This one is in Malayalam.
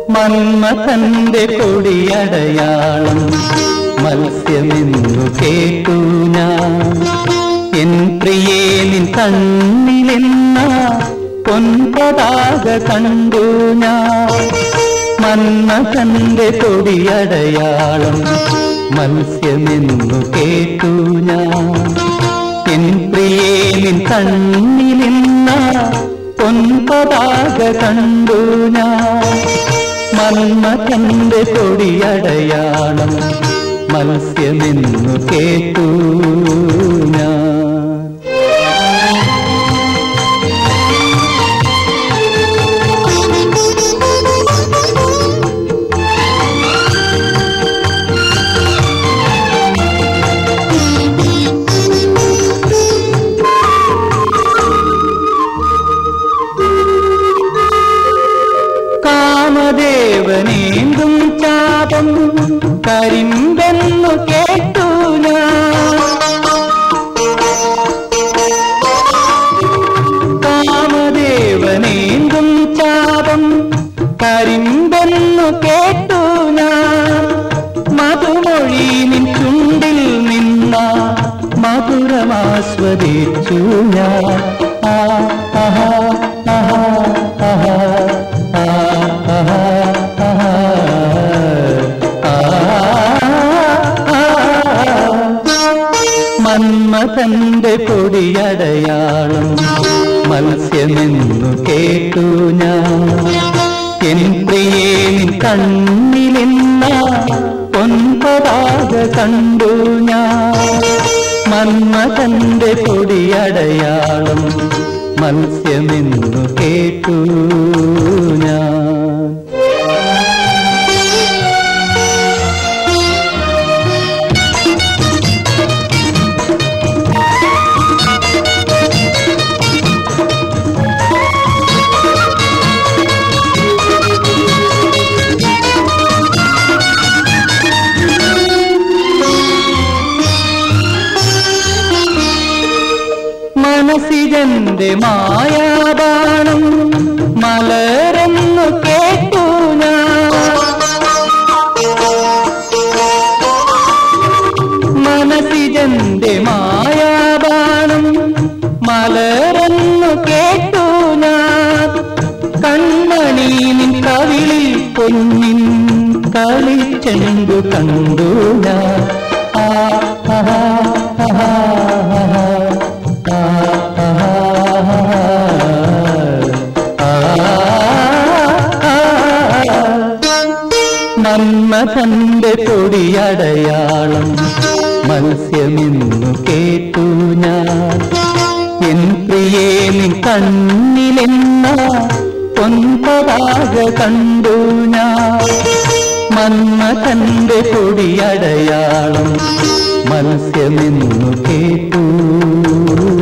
മന്മഥന്റെ കൊടിയടയാളം മത്സ്യമെന്നു കേട്ടു ഞാൻ എൻ പ്രിയേ നിൻ കണ്ണിലെന്ന പൊൻപതാക കണ്ടു ഞാൻ മന്മഥന്റെ കൊടിയടയാളം മത്സ്യമെന്നു കേട്ടു ഞാൻ എൻ പ്രിയേ നിൻ കണ്ണിലിന്ന പൊൻപതാക കണ്ടു ഞാൻ മന്മഥന്റെ കൊടിയടയാളം മത്സ്യമെന്നു കേട്ടു ഞാൻ കാമദേവനേന്തും ചാപം കരിമ്പെന്നു കേട്ടു ഞാൻ കാമദേവനേന്തും ചാപം കരിമ്പെന്നു കേട്ടു ഞാൻ മധുമൊഴി നിൻ ചുണ്ടിൽ നിന്ന മധുരമാസ്വദിച്ചു ഞാൻ ആ ആഹാ ആഹാ ആഹാ ആ ആഹാ ആഹാ ആ മന്മഥന്റെ പൊടിയടയാളം മത്സ്യമെന്നു കേട്ടു ഞാൻ എൻ പ്രിയേ നിൻ കണ്ണിലെന്ന പൊൻപതാക കണ്ടു ഞാൻ മന്മഥന്റെ പൊടിയടയാളം മത്സ്യമെന്നു കേട്ടു ഞാൻ മനസ്സിജന്റെ മായാബാണം മലരെന്നു കേട്ടു ഞാൻ മനസ്സിജന്റെ മായാബാണം മലരെന്നു കേട്ടു ഞാൻ കൺമണി നിൻ കവിളിൽ പൊന്നിൻ കളിച്ചെണ്ടു കണ്ടു ഞാൻ ആ ആഹാ ആഹാ ആഹാ മന്മഥന്റെ കൊടിയടയാളം മത്സ്യമെന്നു കേട്ടു ഞാൻ എൻ പ്രിയേ നിൻ കണ്ണിലെന്ന പൊൻപതാക കണ്ടു ഞാൻ മന്മഥന്റെ കൊടിയടയാളം മത്സ്യമെന്നു കേട്ടു